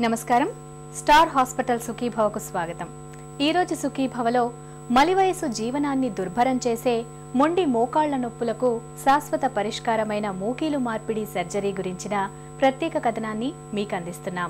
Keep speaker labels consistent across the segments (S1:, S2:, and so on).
S1: నమస్కారం star hospital సుఖీభవకు స్వాగతం ఈరోజు సుఖీభవలో మలివయసు జీవనాన్ని దుర్భరం చేసే మొండి మోకాళ్ల నొప్పులకు శాశ్వత పరిష్కారమైన మూకీలు మార్పిడి సర్జరీ గురించిన ప్రత్యేక కథనాన్ని మీకు అందిస్తున్నాం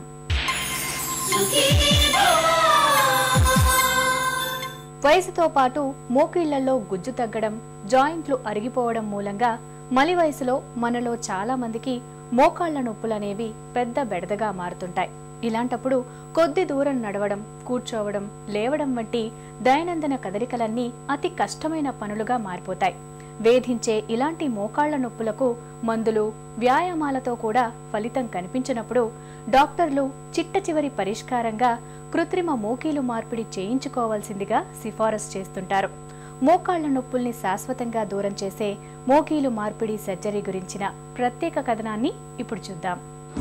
S1: వయసుతో పాటు మోకీళ్లలో గుజ్జు తగ్గడం జాయింట్లు అరిగిపోవడం మూలంగా మలి వయసులో మనలో చాలా మందికి మోకాళ్ల నొప్పులనేవి పెద్ద బెడదగా మారుతుంటాయి ఇలాంటప్పుడు కొద్ది దూరం నడవడం కూర్చోవడం లేవడం వంటి దైనందిన కదలికలన్నీ అతి కష్టమైన పనులుగా మారిపోతాయి వేధించే ఇలాంటి మోకాళ్ల నొప్పులకు మందులు వ్యాయామాలతో కూడా ఫలితం కనిపించినప్పుడు డాక్టర్లు చిట్ట చివరి పరిష్కారంగా కృత్రిమ మోకీలు మార్పిడి చేయించుకోవాల్సిందిగా సిఫారసు చేస్తుంటారు మోకాళ్ల నొప్పుల్ని శాశ్వతంగా దూరం చేసే మోకీలు మార్పిడి సర్జరీ గురించిన ప్రత్యేక కథనాన్ని ఇప్పుడు చూద్దాం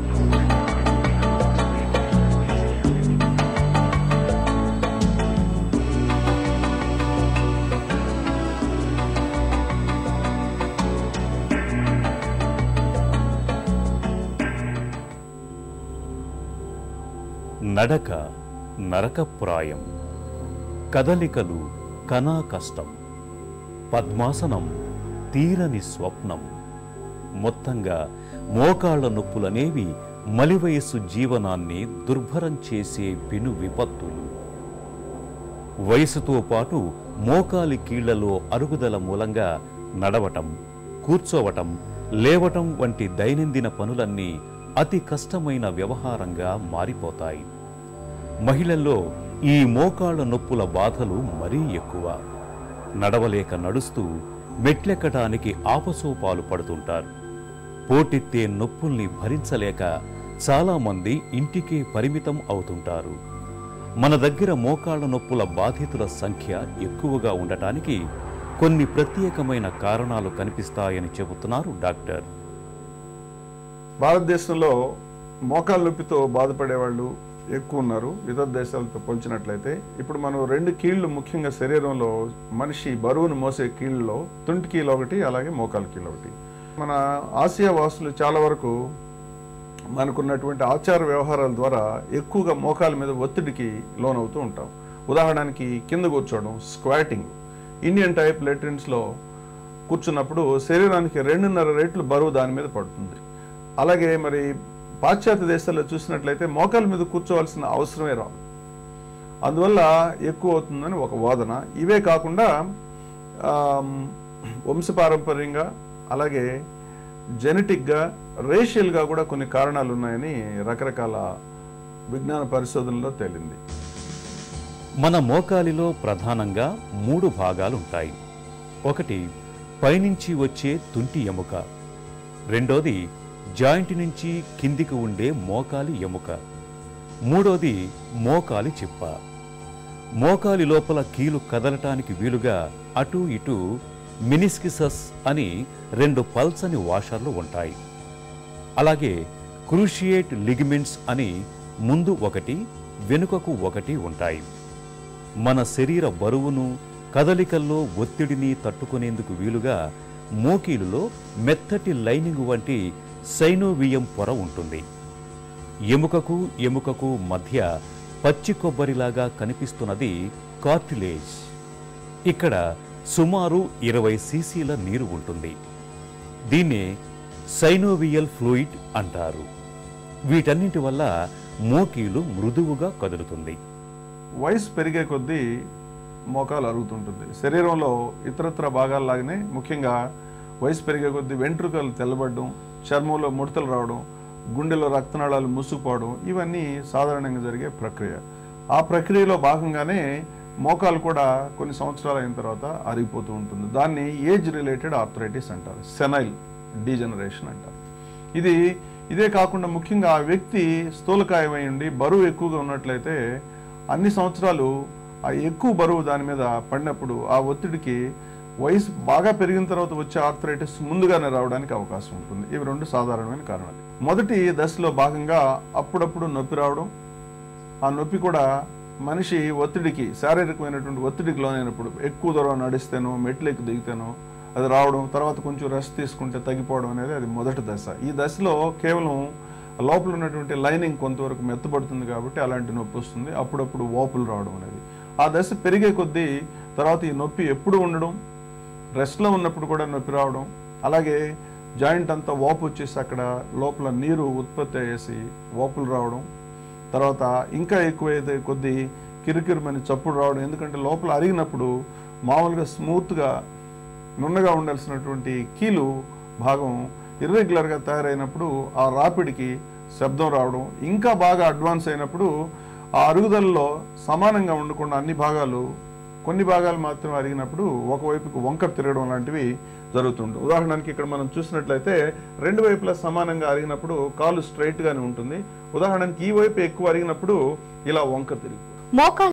S2: నడక నరకప్రాయం కదలికలు కనా కష్టం పద్మాసనం తీరని స్వప్నం మొత్తంగా మోకాళ్ల నొప్పులనేవి మలివయస్సు జీవనాన్ని దుర్భరం చేసే పెను విపత్తులు వయసుతో పాటు మోకాలి కీళ్లలో అరుగుదల మూలంగా నడవటం కూర్చోవటం లేవటం వంటి దైనందిన పనులన్నీ అతి కష్టమైన వ్యవహారంగా మారిపోతాయి మహిళల్లో ఈ మోకాళ్ల నొప్పుల బాధలు మరీ ఎక్కువ నడవలేక నడుస్తూ మెట్లెక్కటానికి ఆపసోపాలు పడుతుంటారు పోటెత్తే నొప్పుల్ని భరించలేక చాలామంది ఇంటికే పరిమితం అవుతుంటారు మన దగ్గర మోకాళ్ల నొప్పుల బాధితుల సంఖ్య ఎక్కువగా ఉండటానికి కొన్ని ప్రత్యేకమైన కారణాలు కనిపిస్తాయని చెబుతున్నారు డాక్టర్
S3: భారతదేశంలో మోకాళ్ళ నొప్పితో బాధపడే వాళ్ళు ఎక్కువ ఉన్నారు ఇతర దేశాలతో పోల్చినట్లయితే ఇప్పుడు మనం రెండు కీళ్లు ముఖ్యంగా శరీరంలో మనిషి బరువును మోసే కీళ్ళలో తుంటి కీలు ఒకటి అలాగే మోకాలు కీలు ఒకటి మన ఆసియా వాసులు చాలా వరకు మనకున్నటువంటి ఆచార వ్యవహారాల ద్వారా ఎక్కువగా మోకాల మీద ఒత్తిడికి లోనవుతూ ఉంటాం ఉదాహరణకి కింద కూర్చోవడం స్క్వాటింగ్ ఇండియన్ టైప్ లెట్రిన్స్లో కూర్చున్నప్పుడు శరీరానికి రెండున్నర రెట్లు బరువు దాని మీద పడుతుంది అలాగే మరి పాశ్చాత్య దేశాల్లో చూసినట్లయితే మోకాల మీద కూర్చోవలసిన అవసరమే రాదు అందువల్ల ఎక్కువ అవుతుందని ఒక వాదన ఇవే కాకుండా ఆమ్, వంశపారంపర్యంగా అలాగే జెనెటిక్గా రేషియల్గా కూడా కొన్ని కారణాలు ఉన్నాయని రకరకాల విజ్ఞాన పరిశోధనలో తేలింది
S2: మన మోకాలిలో ప్రధానంగా మూడు భాగాలుంటాయి ఒకటి పైనుంచి వచ్చే తుంటి ఎముక రెండోది జాయింట్ నుంచి కిందికి ఉండే మోకాలి ఎముక మూడోది మోకాలి చిప్ప మోకాలి లోపల కీలు కదలటానికి వీలుగా అటు ఇటు మినిస్కిసస్ అని రెండు పల్సని వాషర్లు ఉంటాయి అలాగే క్రూషియేట్ లిగమెంట్స్ అని ముందు ఒకటి వెనుకకు ఒకటి ఉంటాయి మన శరీర బరువును కదలికల్లో ఒత్తిడిని తట్టుకునేందుకు వీలుగా మోకీలులో మెత్తటి లైనింగ్ వంటి సైనోవియం పొర ఉంటుంది ఎముకకు ఎముకకు మధ్య పచ్చి కొబ్బరిలాగా కనిపిస్తున్నది కార్టిలేజ్ ఇక్కడ సుమారు ఇరవై సీసీల నీరు ఉంటుంది దీన్నే సైనోవియల్ ఫ్లూయిడ్ అంటారు వీటన్నింటి వల్ల మోకీలు మృదువుగా కదులుతుంది
S3: వయసు పెరిగే కొద్దీ మోకాలు అరుగుతుంటుంది శరీరంలో ఇతరత్ర భాగాల్లాగానే ముఖ్యంగా వయసు పెరిగే కొద్దీ వెంట్రుకలు తెల్లబడడం చర్మంలో ముడతలు రావడం గుండెలో రక్తనాళాలు మూసుకుపోవడం ఇవన్నీ సాధారణంగా జరిగే ప్రక్రియ ఆ ప్రక్రియలో భాగంగానే మోకాలు కూడా కొన్ని సంవత్సరాలు అయిన తర్వాత అరిగిపోతూ ఉంటుంది దాన్ని ఏజ్ రిలేటెడ్ ఆర్థరైటిస్ అంటారు సెనైల్ డీజనరేషన్ అంటారు ఇది ఇదే కాకుండా ముఖ్యంగా ఆ వ్యక్తి స్థూలకాయమై ఉండి బరువు ఎక్కువగా ఉన్నట్లయితే అన్ని సంవత్సరాలు ఆ ఎక్కువ బరువు దాని మీద పడినప్పుడు ఆ ఒత్తిడికి వయసు బాగా పెరిగిన తర్వాత వచ్చే ఆర్థరైటిస్ ముందుగానే రావడానికి అవకాశం ఉంటుంది ఇవి రెండు సాధారణమైన కారణాలు మొదటి దశలో భాగంగా అప్పుడప్పుడు నొప్పి రావడం ఆ నొప్పి కూడా మనిషి ఒత్తిడికి శారీరకమైనటువంటి ఒత్తిడికి లోనైనప్పుడు ఎక్కువ దూరం నడిస్తేనో మెట్లు ఎక్కి దిగితేనో అది రావడం తర్వాత కొంచెం రెస్ట్ తీసుకుంటే తగ్గిపోవడం అనేది అది మొదటి దశ ఈ దశలో కేవలం లోపల ఉన్నటువంటి లైనింగ్ కొంతవరకు మెత్తబడుతుంది కాబట్టి అలాంటి నొప్పి వస్తుంది అప్పుడప్పుడు వాపులు రావడం అనేది ఆ దశ పెరిగే కొద్దీ తర్వాత ఈ నొప్పి ఎప్పుడు ఉండడం రెస్ట్లో ఉన్నప్పుడు కూడా నొప్పి రావడం అలాగే జాయింట్ అంతా వాపు వచ్చేసి అక్కడ లోపల నీరు ఉత్పత్తి అయ్యేసి వాపులు రావడం తర్వాత ఇంకా ఎక్కువైతే కొద్దీ కిరికిరిమని చప్పుడు రావడం ఎందుకంటే లోపల అరిగినప్పుడు మామూలుగా స్మూత్గా నున్నగా ఉండాల్సినటువంటి కీలు భాగం ఇర్రెగ్యులర్గా తయారైనప్పుడు ఆ రాపిడికి శబ్దం రావడం ఇంకా బాగా అడ్వాన్స్ అయినప్పుడు ఆ అరుగుదలలో సమానంగా ఉండకుండా అన్ని భాగాలు కొన్ని భాగాలు మాత్రం అరిగినప్పుడు ఒకవైపుకు వంకర తిరగడం లాంటివి జరుగుతుంది ఉదాహరణకి ఇక్కడ మనం చూసినట్లయితే రెండు వైపులా సమానంగా అరిగినప్పుడు కాలు స్ట్రైట్ గానే ఉంటుంది ఉదాహరణకి ఈ వైపు ఎక్కువ అరిగినప్పుడు ఇలా వంకర తిరిగి
S1: మోకాళ్ళ